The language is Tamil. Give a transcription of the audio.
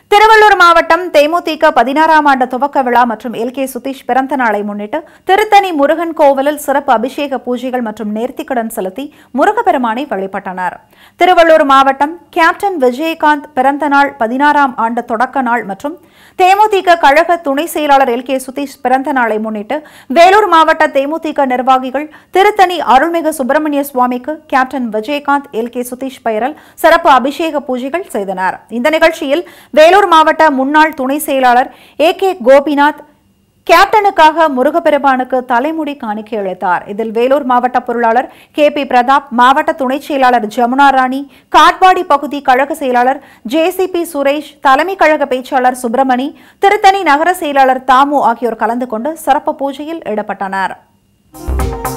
திருவள்ளூர் மாவட்டம் தேமுதிக பதினாறாம் ஆண்டு துவக்க விழா மற்றும் எல் கே சுதீஷ் பிறந்த நாளை முன்னிட்டு திருத்தணி முருகன் கோவிலில் சிறப்பு அபிஷேக பூஜைகள் மற்றும் நேர்த்திக்கடன் செலுத்தி முருகப்பெருமானை வழிபட்டனர் திருவள்ளூர் மாவட்டம் கேப்டன் விஜயகாந்த் பிறந்த நாள் பதினாறாம் ஆண்டு தொடக்க நாள் மற்றும் தேமுதிக கழக துணை செயலாளர் எல் கே சுதீஷ் பிறந்த நாளை முன்னிட்டு வேலூர் மாவட்ட தேமுதிக நிர்வாகிகள் திருத்தணி அருள்மிகு சுப்பிரமணிய சுவாமிக்கு captain Vijayakanth L K Sudhish பெயரில் சிறப்பு அபிஷேக பூஜைகள் செய்தனர் இந்த நிகழ்ச்சியில் வேலூர் மாவட்ட முன்னாள் துணை செயலாளர் ஏ கே கோபிநாத் கேப்டனுக்காக முருகப்பெருமானுக்கு தலைமுடி காணிக்கை அளித்தார் இதில் வேலூர் மாவட்ட பொருளாளர் கே பி பிரதாப் மாவட்ட துணைச் செயலாளர் ஜமுனா ராணி காட்பாடி பகுதி கழக செயலாளர் ஜேசிபி சுரேஷ் தலைமை கழக பேச்சாளர் சுப்பிரமணி திருத்தணி நகர செயலாளர் தாமு ஆகியோர் கலந்து கொண்டு சிறப்பு பூஜையில் ஈடுபட்டனர்